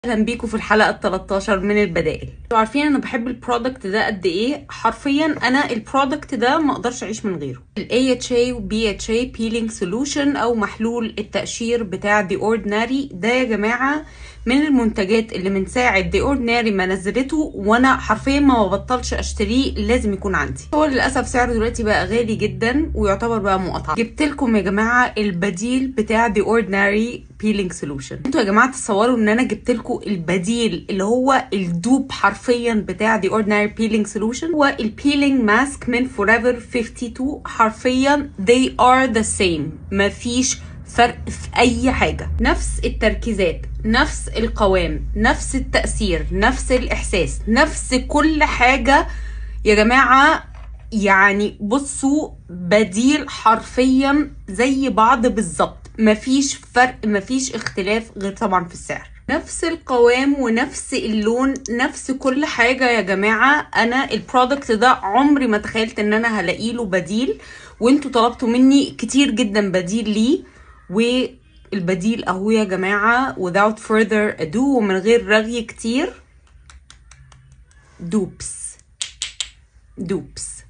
اهلا بيكم في الحلقه ال 13 من البدائل انتوا عارفين انا بحب البرودكت ده قد ايه حرفيا انا البرودكت ده ما اقدرش اعيش من غيره ال AHA و BHA Peeling Solution او محلول التقشير بتاع The Ordinary ده يا جماعه من المنتجات اللي من ساعه The Ordinary ما نزلته وانا حرفيا ما ببطلش اشتريه لازم يكون عندي هو للاسف سعره دلوقتي بقى غالي جدا ويعتبر بقى مقاطعه جبت لكم يا جماعه البديل بتاع The Ordinary Peeling Solution انتوا يا جماعه تصوروا ان انا جبت لكم البديل اللي هو الدوب حرفيا بتاع The Ordinary Peeling Solution هو البيلينج ماسك من Forever 52 حرفيا they are the same مفيش فرق في اي حاجه نفس التركيزات نفس القوام نفس التاثير نفس الاحساس نفس كل حاجه يا جماعه يعني بصوا بديل حرفيا زي بعض بالظبط مفيش فرق مفيش اختلاف غير طبعا في السعر نفس القوام ونفس اللون نفس كل حاجة يا جماعة أنا البرودكت ده عمري ما تخيلت إن أنا هلاقي له بديل وانتوا طلبتوا مني كتير جدا بديل ليه والبديل أهو يا جماعة without further ado ومن غير رغي كتير دوبس دوبس